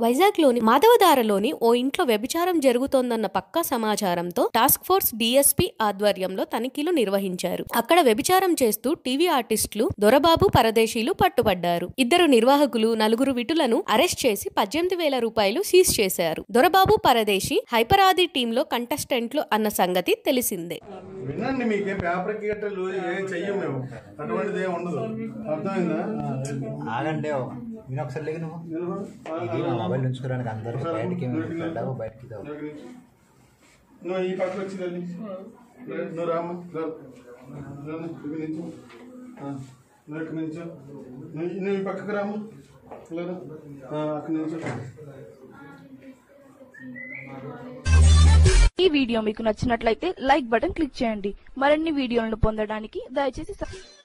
వైజాగ్లోని మాధవదారలోని ఓ ఇంట్లో వ్యభిచారం జరుగుతోందన్న పక్కా సమాచారంతో టాస్క్ ఫోర్స్ డీఎస్పీ ఆధ్వర్యంలో తనిఖీలు నిర్వహించారు అక్కడ వ్యభిచారం చేస్తూ టీవీ ఆర్టిస్టులు దొరబాబు పరదేశీలు పట్టుబడ్డారు ఇద్దరు నిర్వాహకులు నలుగురు విటులను అరెస్ట్ చేసి పద్దెనిమిది వేల రూపాయలు సీజ్ చేశారు దొరబాబు పరదేశి హైపరాది టీంలో కంటెస్టెంట్లు అన్న సంగతి తెలిసిందే వినండి మీకేం పేపర్ గట్టలు ఏం చెయ్యం మేము అటువంటిది ఏం ఉండదు అర్థమైందా ఆగండి నేను ఒకసారి లేకు నువ్వు నిలబడు. ఆ, ఇది మా మొబైల్ ఉంచుకోవడానికి అందరూ బయటికి వెళ్ళావు బయటికి రావు. దగ్గర నుంచి. నువ్వు ఈ పక్కన వచ్చి తల్లి నువ్వు రామ్మ రా. రా, ఇక్కడి నుంచి ఆ, నువ్వు ఇక్కడి నుంచి నువ్వు నువ్వు ఈ పక్కకు రామ్మ లేదా అక్కడి నుంచి ఈ వీడియో మీకు నచ్చినట్లయితే లైక్ బటన్ క్లిక్ చేయండి మరిన్ని వీడియోలను పొందడానికి దయచేసి సబ్